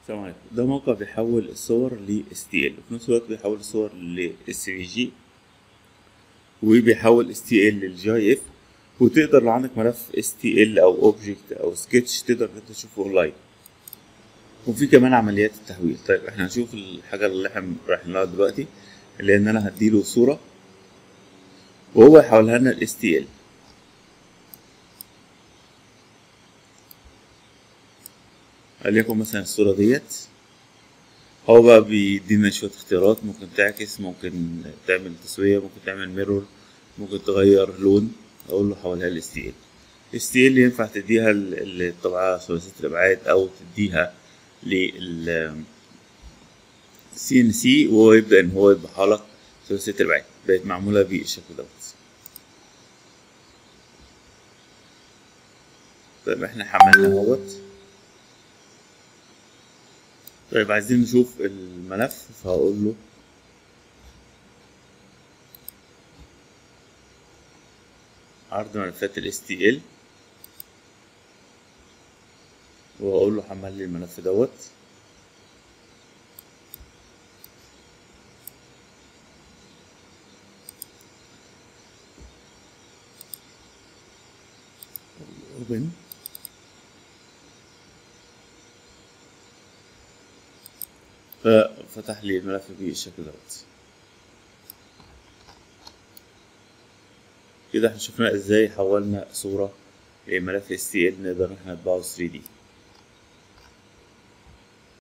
السلام عليكم ده موقع بيحول الصور ل STL وفي نفس الوقت بيحول الصور ل SVG وبيحول STL لل GIF وتقدر لو عندك ملف STL أو Object أو Sketch تقدر إن أنت تشوفه أونلاين وفي كمان عمليات التحويل طيب احنا هنشوف الحاجة اللي احنا رايحين لها دلوقتي اللي ان انا هديله صورة وهو يحولها لنا ل STL وليكن مثلا الصورة ديت هو بقى بيدينا شوية اختيارات ممكن تعكس ممكن تعمل تسوية ممكن تعمل ميرور ممكن تغير لون أقول له حولها ل STL STL ينفع تديها للطبعة ثلاثية الأبعاد أو تديها لل CNC وهو يبدأ إن هو يطبعها لك ثلاثية الأبعاد بقت معمولة بالشكل دوت طيب احنا حملنا اهوت طيب عايزين نشوف الملف فهقول له عرض ملفات ال STL واقول له حمل لي الملف دوت open ففتح لي الملف بالشكل دوت كده احنا شفنا ازاي حولنا صورة لملف STL نقدر احنا نطبعه 3D